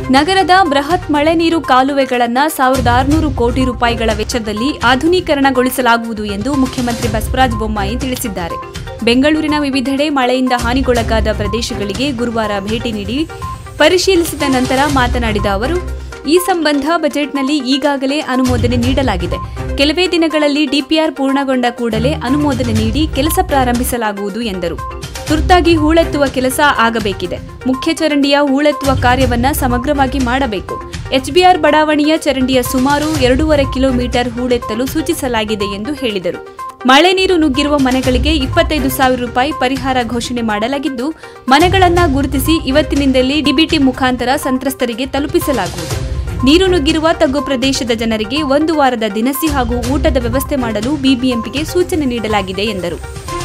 ನಗರದ ಬೃಹತ್ ಮಳೆ ನೀರು ಕಾಲುವೆಗಳನ್ನು ಸಾವಿರದ ಆರುನೂರು ಕೋಟಿ ರೂಪಾಯಿಗಳ ವೆಚ್ಚದಲ್ಲಿ ಆಧುನೀಕರಣಗೊಳಿಸಲಾಗುವುದು ಎಂದು ಮುಖ್ಯಮಂತ್ರಿ ಬಸವರಾಜ ಬೊಮ್ಮಾಯಿ ತಿಳಿಸಿದ್ದಾರೆ ಬೆಂಗಳೂರಿನ ವಿವಿಧೆಡೆ ಮಳೆಯಿಂದ ಹಾನಿಗೊಳಗಾದ ಪ್ರದೇಶಗಳಿಗೆ ಗುರುವಾರ ಭೇಟಿ ನೀಡಿ ಪರಿಶೀಲಿಸಿದ ನಂತರ ಮಾತನಾಡಿದ ಅವರು ಈ ಸಂಬಂಧ ಬಜೆಟ್ನಲ್ಲಿ ಈಗಾಗಲೇ ಅನುಮೋದನೆ ನೀಡಲಾಗಿದೆ ಕೆಲವೇ ದಿನಗಳಲ್ಲಿ ಡಿಪಿಆರ್ ಪೂರ್ಣಗೊಂಡ ಕೂಡಲೇ ಅನುಮೋದನೆ ನೀಡಿ ಕೆಲಸ ಪ್ರಾರಂಭಿಸಲಾಗುವುದು ಎಂದರು ತುರ್ತಾಗಿ ಹೂಳೆತ್ತುವ ಕೆಲಸ ಆಗಬೇಕಿದೆ ಮುಖ್ಯ ಚರಂಡಿಯ ಹೂಳೆತ್ತುವ ಕಾರ್ಯವನ್ನ ಸಮಗ್ರವಾಗಿ ಮಾಡಬೇಕು ಎಚ್ಬಿಆರ್ ಬಡಾವಣೆಯ ಚರಂಡಿಯ ಸುಮಾರು ಎರಡೂವರೆ ಕಿಲೋಮೀಟರ್ ಹೂಳೆತ್ತಲು ಸೂಚಿಸಲಾಗಿದೆ ಎಂದು ಹೇಳಿದರು ಮಳೆ ನೀರು ನುಗ್ಗಿರುವ ಮನೆಗಳಿಗೆ ಇಪ್ಪತ್ತೈದು ಸಾವಿರ ರೂಪಾಯಿ ಪರಿಹಾರ ಘೋಷಣೆ ಮಾಡಲಾಗಿದ್ದು ಮನೆಗಳನ್ನ ಗುರುತಿಸಿ ಇವತ್ತಿನಿಂದಲೇ ಡಿಬಿಟಿ ಮುಖಾಂತರ ಸಂತ್ರಸ್ತರಿಗೆ ತಲುಪಿಸಲಾಗುವುದು ನೀರು ನುಗ್ಗಿರುವ ತಗ್ಗು ಪ್ರದೇಶದ ಜನರಿಗೆ ಒಂದು ವಾರದ ದಿನಸಿ ಹಾಗೂ ಊಟದ ವ್ಯವಸ್ಥೆ ಮಾಡಲು ಬಿಬಿಎಂಪಿಗೆ ಸೂಚನೆ ನೀಡಲಾಗಿದೆ ಎಂದರು